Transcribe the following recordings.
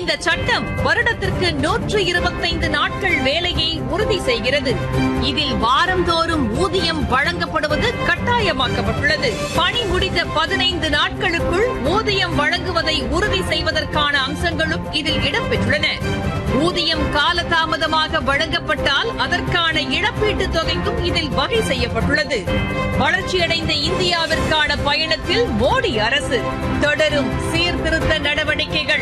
இந்த சட்டம் வருடத்திற்கு நூற்று இருபத்தைந்து நாட்கள் வேலையை உறுதி செய்கிறது இதில் வாரந்தோறும் ஊதியம் வழங்கப்படுவது கட்டாயமாக்கப்பட்டுள்ளது பணி முடிந்த பதினைந்து நாட்களுக்குள் ஊதியம் வழங்குவதை உறுதி செய்வதற்கான அம்சங்களும் இதில் இடம்பெற்றுள்ளன ஊதியம் காலதாமதமாக வழங்கப்பட்டால் அதற்கான இழப்பீட்டுத் தொகைக்கும் இதில் வகை செய்யப்பட்டுள்ளது வளர்ச்சியடைந்த இந்தியாவிற்கான பயணத்தில் மோடி அரசு தொடரும் சீர்திருத்த நடவடிக்கைகள்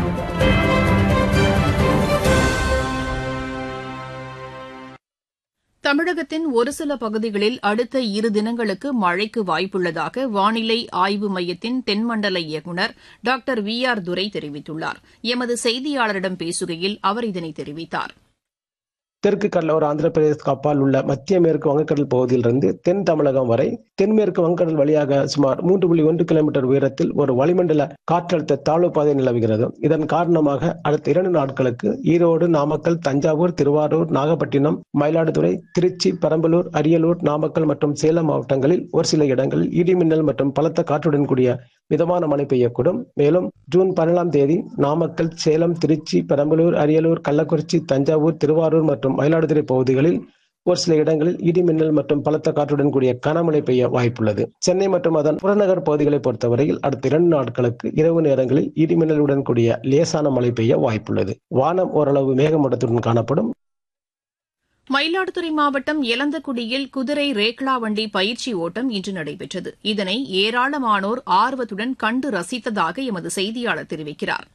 தமிழகத்தின் ஒரு சில பகுதிகளில் அடுத்த இரு தினங்களுக்கு மழைக்கு வாய்ப்புள்ளதாக வானிலை ஆய்வு மையத்தின் தென்மண்டல இயக்குநர் டாக்டர் வி ஆர் துரை தெரிவித்துள்ளார் எமது செய்தியாளரிடம் பேசுகையில் அவர் இதனை தெரிவித்தார் தெற்கு கடலோர ஆந்திர பிரதேசத்துக்கு அப்பால் உள்ள மத்திய மேற்கு வங்கக்கடல் பகுதியிலிருந்து தென் தமிழகம் வரை தென்மேற்கு வங்கக்கடல் வழியாக சுமார் மூன்று புள்ளி ஒன்று கிலோமீட்டர் உயரத்தில் ஒரு வளிமண்டல காற்றழுத்த தாழ்வு பாதை நிலவுகிறது இதன் காரணமாக அடுத்த இரண்டு நாட்களுக்கு ஈரோடு நாமக்கல் தஞ்சாவூர் திருவாரூர் நாகப்பட்டினம் மயிலாடுதுறை திருச்சி பெரம்பலூர் அரியலூர் நாமக்கல் மற்றும் சேலம் மாவட்டங்களில் ஒரு சில இடங்களில் இடிமின்னல் மற்றும் பலத்த காற்றுடன் கூடிய மிதமான மழை பெய்யக்கூடும் மேலும் ஜூன் பதினேழாம் தேதி நாமக்கல் சேலம் திருச்சி பெரம்பலூர் அரியலூர் கள்ளக்குறிச்சி தஞ்சாவூர் திருவாரூர் மற்றும் மயிலாடுதுறை பகுதிகளில் ஒரு சில இடங்களில் இடிமின்னல் மற்றும் பலத்த காற்றுடன் கூடிய கனமழை பெய்ய வாய்ப்புள்ளது சென்னை மற்றும் அதன் புறநகர் பகுதிகளை பொறுத்தவரையில் அடுத்த இரண்டு நாட்களுக்கு இரவு நேரங்களில் இடிமின்னலுடன் கூடிய லேசான மழை பெய்ய வாய்ப்புள்ளது வானம் ஓரளவு மேகமூட்டத்துடன் காணப்படும் மயிலாடுதுறை மாவட்டம் எலந்தக்குடியில் குதிரை ரேக்ளா வண்டி பயிற்சி ஓட்டம் இன்று நடைபெற்றது இதனை ஏராளமானோர் ஆர்வத்துடன் கண்டு ரசித்ததாக எமது செய்தியாளர் தெரிவிக்கிறார்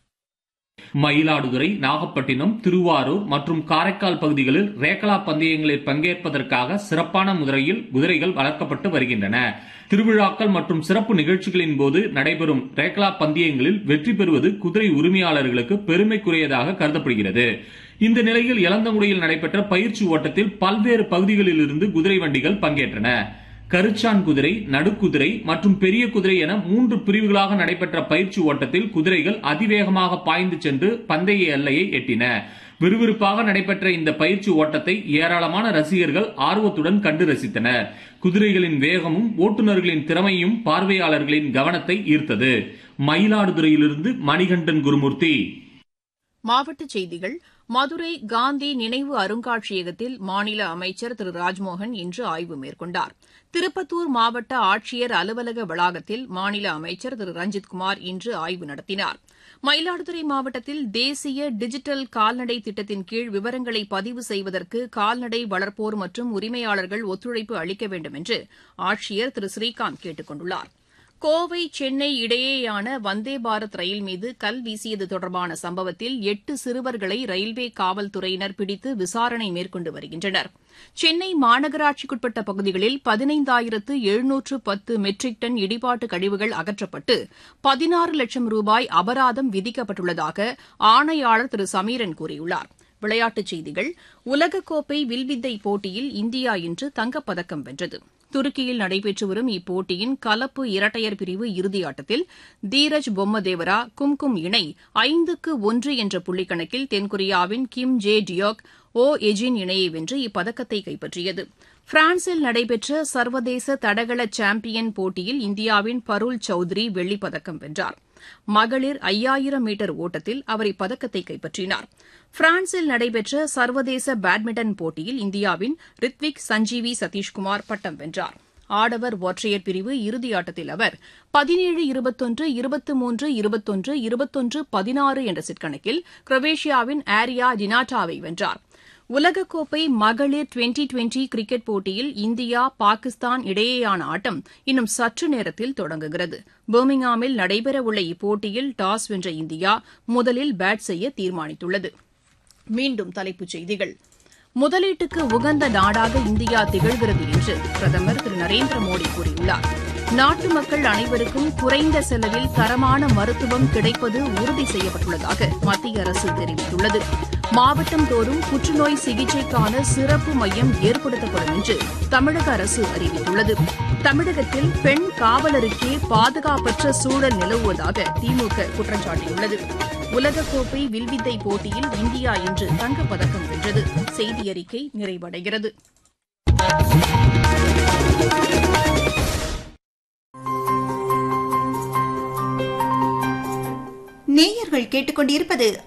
மயிலாடுதுறை நாகப்பட்டினம் திருவாரூர் மற்றும் காரைக்கால் பகுதிகளில் ரேகலா பந்தயங்களில் பங்கேற்பதற்காக சிறப்பான முறையில் குதிரைகள் வளர்க்கப்பட்டு வருகின்றன திருவிழாக்கள் மற்றும் சிறப்பு நிகழ்ச்சிகளின் போது நடைபெறும் ரேகலா பந்தயங்களில் வெற்றி பெறுவது குதிரை உரிமையாளர்களுக்கு பெருமைக்குரியதாக கருதப்படுகிறது இந்த நிலையில் இளந்தங்குடியில் நடைபெற்ற பயிற்சி ஓட்டத்தில் பல்வேறு பகுதிகளில் இருந்து குதிரை வண்டிகள் பங்கேற்றன கருச்சான் குதிரை நடுக்குதிரை மற்றும் பெரிய குதிரை என மூன்று பிரிவுகளாக நடைபெற்ற பயிற்சி ஓட்டத்தில் குதிரைகள் அதிவேகமாக பாய்ந்து சென்று பந்தய எல்லையை எட்டின விறுவிறுப்பாக நடைபெற்ற இந்த பயிற்சி ஓட்டத்தை ஏராளமான ரசிகர்கள் ஆர்வத்துடன் கண்டு ரசித்தனர் குதிரைகளின் வேகமும் ஓட்டுநர்களின் திறமையும் பார்வையாளர்களின் கவனத்தை ஈர்த்தது மயிலாடுதுறையிலிருந்து மணிகண்டன் குருமூர்த்தி மாவட்டச் செய்திகள் மதுரை காந்தி நினைவு அருங்காட்சியகத்தில் மாநில அமைச்சர் திரு ராஜ்மோகன் இன்று ஆய்வு மேற்கொண்டார் திருப்பத்தூர் மாவட்ட ஆட்சியர் அலுவலக வளாகத்தில் மாநில அமைச்சர் திரு ரஞ்சித்குமார் இன்று ஆய்வு நடத்தினார் மயிலாடுதுறை மாவட்டத்தில் தேசிய டிஜிட்டல் கால்நடை திட்டத்தின் கீழ் விவரங்களை பதிவு செய்வதற்கு கால்நடை வளர்ப்போர் மற்றும் உரிமையாளர்கள் ஒத்துழைப்பு அளிக்க வேண்டும் என்று ஆட்சியர் திரு ஸ்ரீகாந்த் கேட்டுக் கொண்டுள்ளார் கோவை சென்னை இடையேயான வந்தே பாரத் ரயில் மீது கல் வீசியது தொடர்பான சம்பவத்தில் எட்டு சிறுவர்களை ரயில்வே காவல்துறையினர் பிடித்து விசாரணை மேற்கொண்டு வருகின்றனர் சென்னை மாநகராட்சிக்குட்பட்ட பகுதிகளில் பதினைந்தாயிரத்து எழுநூற்று பத்து மெட்ரிக் டன் இடிபாட்டு கழிவுகள் அகற்றப்பட்டு பதினாறு லட்சம் ரூபாய் அபராதம் விதிக்கப்பட்டுள்ளதாக ஆணையாளர் திரு சமீரன் கூறியுள்ளார் விளையாட்டுச் செய்திகள் உலகக்கோப்பை வில்வித்தை போட்டியில் இந்தியா இன்று தங்கப்பதக்கம் வென்றது துருக்கியில் நடைபெற்று வரும் இப்போட்டியின் கலப்பு இரட்டையர் பிரிவு இறுதியாட்டத்தில் தீரஜ் பொம்மதேவரா கும்கும் இணை ஐந்துக்கு ஒன்று என்ற புள்ளிக்கணக்கில் தென்கொரியாவின் கிம் ஜே டியோக் ஓ எஜின் இணையை வென்று இப்பதக்கத்தை கைப்பற்றியது பிரான்சில் நடைபெற்ற சர்வதேச தடகள சாம்பியன் போட்டியில் இந்தியாவின் பருள் சௌத்ரி வெள்ளிப்பதக்கம் வென்றார் மகளிர் ஐயாயிரம் மீட்டர் ஓட்டத்தில் அவர் இப்பதக்கத்தை கைப்பற்றினார் பிரான்சில் நடைபெற்ற சர்வதேச பேட்மிண்டன் போட்டியில் இந்தியாவின் ரித்விக் சஞ்சீவி சதீஷ்குமார் பட்டம் வென்றார் ஆடவர் ஒற்றையர் பிரிவு இறுதியாட்டத்தில் அவர் பதினேழு இருபத்தொன்று இருபத்து மூன்று இருபத்தொன்று இருபத்தொன்று பதினாறு என்ற செட் கணக்கில் குரோவேஷியாவின் ஆரியா டினாட்டாவை வென்றார் உலகக்கோப்பை மகளிர் டுவெண்டி டுவெண்டி கிரிக்கெட் போட்டியில் இந்தியா பாகிஸ்தான் இடையேயான ஆட்டம் இன்னும் சற்று நேரத்தில் தொடங்குகிறது பர்மிங்ஹாமில் நடைபெறவுள்ள இப்போட்டியில் டாஸ் வென்ற இந்தியா முதலில் பேட் செய்ய தீர்மானித்துள்ளது மீண்டும் தலைப்புச் செய்திகள் முதலீட்டுக்கு உகந்த நாடாக இந்தியா திகழ்கிறது என்று பிரதமர் திரு நரேந்திர மோடி கூறியுள்ளார் நாட்டு மக்கள் அனைவருக்கும் குறைந்த செலவில் தரமான மருத்துவம் கிடைப்பது உறுதி செய்யப்பட்டுள்ளதாக மத்திய அரசு தெரிவித்துள்ளது மாவட்டம் தோறும் புற்றுநோய் சிகிச்சைக்கான சிறப்பு மையம் ஏற்படுத்தப்படும் என்று தமிழக அரசு அறிவித்துள்ளது தமிழகத்தில் பெண் காவலருக்கே பாதுகாப்பற்ற சூழல் நிலவுவதாக திமுக குற்றம் சாட்டியுள்ளது உலகக்கோப்பை வில்வித்தை போட்டியில் இந்தியா இன்று தங்கப்பதக்கம் வென்றது செய்தியறிக்கை நிறைவடைகிறது நேயர்கள் கேட்டுக்கொண்டிருப்பது